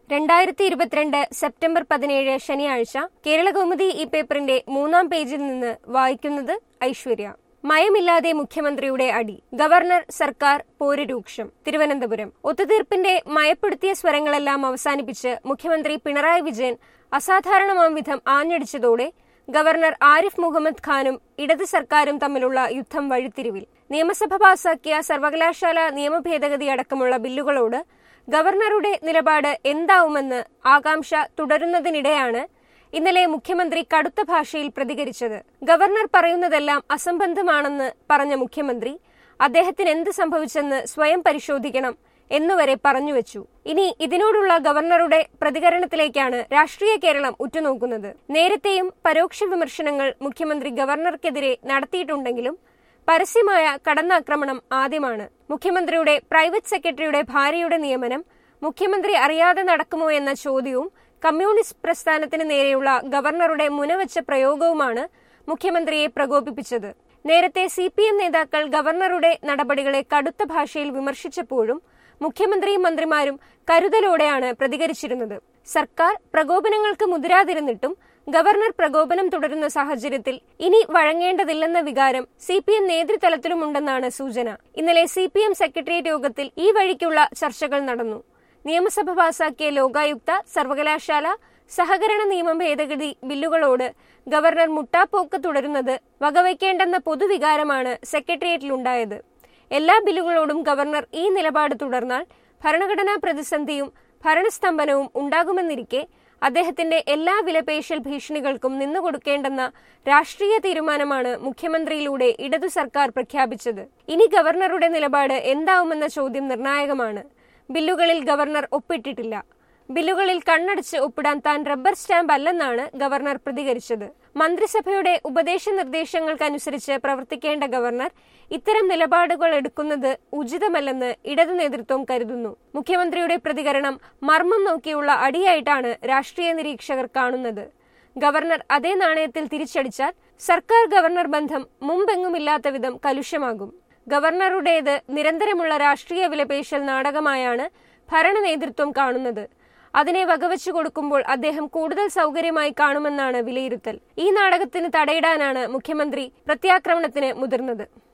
രണ്ടായിരത്തി ഇരുപത്തിരണ്ട് സെപ്റ്റംബർ പതിനേഴ് ശനിയാഴ്ച കേരളകൗമുദി ഈ പേപ്പറിന്റെ മൂന്നാം പേജിൽ നിന്ന് വായിക്കുന്നത് ഐശ്വര്യ മയമില്ലാതെ മുഖ്യമന്ത്രിയുടെ അടി ഗവർണർ സർക്കാർ പോര് രൂക്ഷം തിരുവനന്തപുരം ഒത്തുതീർപ്പിന്റെ മയപ്പെടുത്തിയ സ്വരങ്ങളെല്ലാം അവസാനിപ്പിച്ച് മുഖ്യമന്ത്രി പിണറായി വിജയൻ അസാധാരണമാം വിധം ആഞ്ഞടിച്ചതോടെ ഗവർണർ ആരിഫ് മുഹമ്മദ് ഖാനും ഇടത് സർക്കാരും തമ്മിലുള്ള യുദ്ധം വഴിത്തിരിവിൽ നിയമസഭ പാസാക്കിയ സർവകലാശാല നിയമ ഭേദഗതി അടക്കമുള്ള ബില്ലുകളോട് ഗവർണറുടെ നിലപാട് എന്താവുമെന്ന് ആകാംക്ഷ തുടരുന്നതിനിടെയാണ് ഇന്നലെ മുഖ്യമന്ത്രി കടുത്ത ഭാഷയിൽ പ്രതികരിച്ചത് ഗവർണർ പറയുന്നതെല്ലാം അസംബന്ധമാണെന്ന് പറഞ്ഞ മുഖ്യമന്ത്രി അദ്ദേഹത്തിന് എന്ത് സംഭവിച്ചെന്ന് സ്വയം പരിശോധിക്കണം എന്നുവരെ പറഞ്ഞുവെച്ചു ഇനി ഇതിനോടുള്ള ഗവർണറുടെ പ്രതികരണത്തിലേക്കാണ് രാഷ്ട്രീയ കേരളം ഉറ്റുനോക്കുന്നത് നേരത്തെയും പരോക്ഷ വിമർശനങ്ങൾ മുഖ്യമന്ത്രി ഗവർണർക്കെതിരെ നടത്തിയിട്ടുണ്ടെങ്കിലും പരസ്യമായ കടന്നാക്രമണം ആദ്യമാണ് മുഖ്യമന്ത്രിയുടെ പ്രൈവറ്റ് സെക്രട്ടറിയുടെ ഭാര്യയുടെ നിയമനം മുഖ്യമന്ത്രി അറിയാതെ നടക്കുമോ എന്ന ചോദ്യവും കമ്മ്യൂണിസ്റ്റ് പ്രസ്ഥാനത്തിന് നേരെയുള്ള ഗവർണറുടെ മുനവച്ച പ്രയോഗവുമാണ് മുഖ്യമന്ത്രിയെ പ്രകോപിപ്പിച്ചത് നേരത്തെ സി പി എം നേതാക്കൾ ഗവർണറുടെ നടപടികളെ കടുത്ത ഭാഷയിൽ വിമർശിച്ചപ്പോഴും മുഖ്യമന്ത്രിയും മന്ത്രിമാരും കരുതലോടെയാണ് പ്രതികരിച്ചിരുന്നത് സർക്കാർ പ്രകോപനങ്ങൾക്ക് മുതിരാതിരുന്നിട്ടും ഗവർണർ പ്രകോപനം തുടരുന്ന സാഹചര്യത്തിൽ ഇനി വഴങ്ങേണ്ടതില്ലെന്ന വികാരം സി പി എം നേതൃതലത്തിലുമുണ്ടെന്നാണ് സൂചന ഇന്നലെ സി പി എം സെക്രട്ടേറിയറ്റ് യോഗത്തിൽ ഈ വഴിക്കുള്ള ചർച്ചകൾ നടന്നു നിയമസഭ പാസാക്കിയ ലോകായുക്ത സർവകലാശാല സഹകരണ നിയമം ഭേദഗതി ബില്ലുകളോട് ഗവർണർ മുട്ടാപ്പോക്ക് തുടരുന്നത് വകവയ്ക്കേണ്ടെന്ന പൊതുവികാരമാണ് സെക്രട്ടേറിയറ്റിലുണ്ടായത് എല്ലാ ബില്ലുകളോടും ഗവർണർ ഈ നിലപാട് തുടർന്നാൽ ഭരണഘടനാ പ്രതിസന്ധിയും ഭരണസ്തംഭനവും ഉണ്ടാകുമെന്നിരിക്കെ അദ്ദേഹത്തിന്റെ എല്ലാ വിലപേശൽ ഭീഷണികൾക്കും നിന്നുകൊടുക്കേണ്ടെന്ന രാഷ്ട്രീയ തീരുമാനമാണ് മുഖ്യമന്ത്രിയിലൂടെ ഇടതു സർക്കാർ പ്രഖ്യാപിച്ചത് ഇനി ഗവർണറുടെ നിലപാട് എന്താവുമെന്ന ചോദ്യം നിർണായകമാണ് ബില്ലുകളിൽ ഗവർണർ ഒപ്പിട്ടിട്ടില്ല ബില്ലുകളിൽ കണ്ണടച്ച് ഒപ്പിടാൻ താൻ റബ്ബർ സ്റ്റാമ്പ് അല്ലെന്നാണ് ഗവർണർ പ്രതികരിച്ചത് മന്ത്രിസഭയുടെ ഉപദേശ നിർദ്ദേശങ്ങൾക്കനുസരിച്ച് പ്രവർത്തിക്കേണ്ട ഗവർണർ ഇത്തരം നിലപാടുകൾ എടുക്കുന്നത് ഉചിതമല്ലെന്ന് ഇടതു നേതൃത്വം കരുതുന്നു മുഖ്യമന്ത്രിയുടെ പ്രതികരണം മർമ്മം നോക്കിയുള്ള അടിയായിട്ടാണ് രാഷ്ട്രീയ നിരീക്ഷകർ കാണുന്നത് ഗവർണർ അതേ നാണയത്തിൽ തിരിച്ചടിച്ചാൽ സർക്കാർ ഗവർണർ ബന്ധം മുമ്പെങ്ങുമില്ലാത്ത വിധം കലുഷ്യമാകും ഗവർണറുടേത് നിരന്തരമുള്ള രാഷ്ട്രീയ വിലപേശൽ നാടകമായാണ് ഭരണ നേതൃത്വം കാണുന്നത് അതിനെ വകവെച്ചു കൊടുക്കുമ്പോൾ അദ്ദേഹം കൂടുതൽ സൗകര്യമായി കാണുമെന്നാണ് വിലയിരുത്തൽ ഈ നാടകത്തിന് തടയിടാനാണ് മുഖ്യമന്ത്രി പ്രത്യാക്രമണത്തിന് മുതിർന്നത്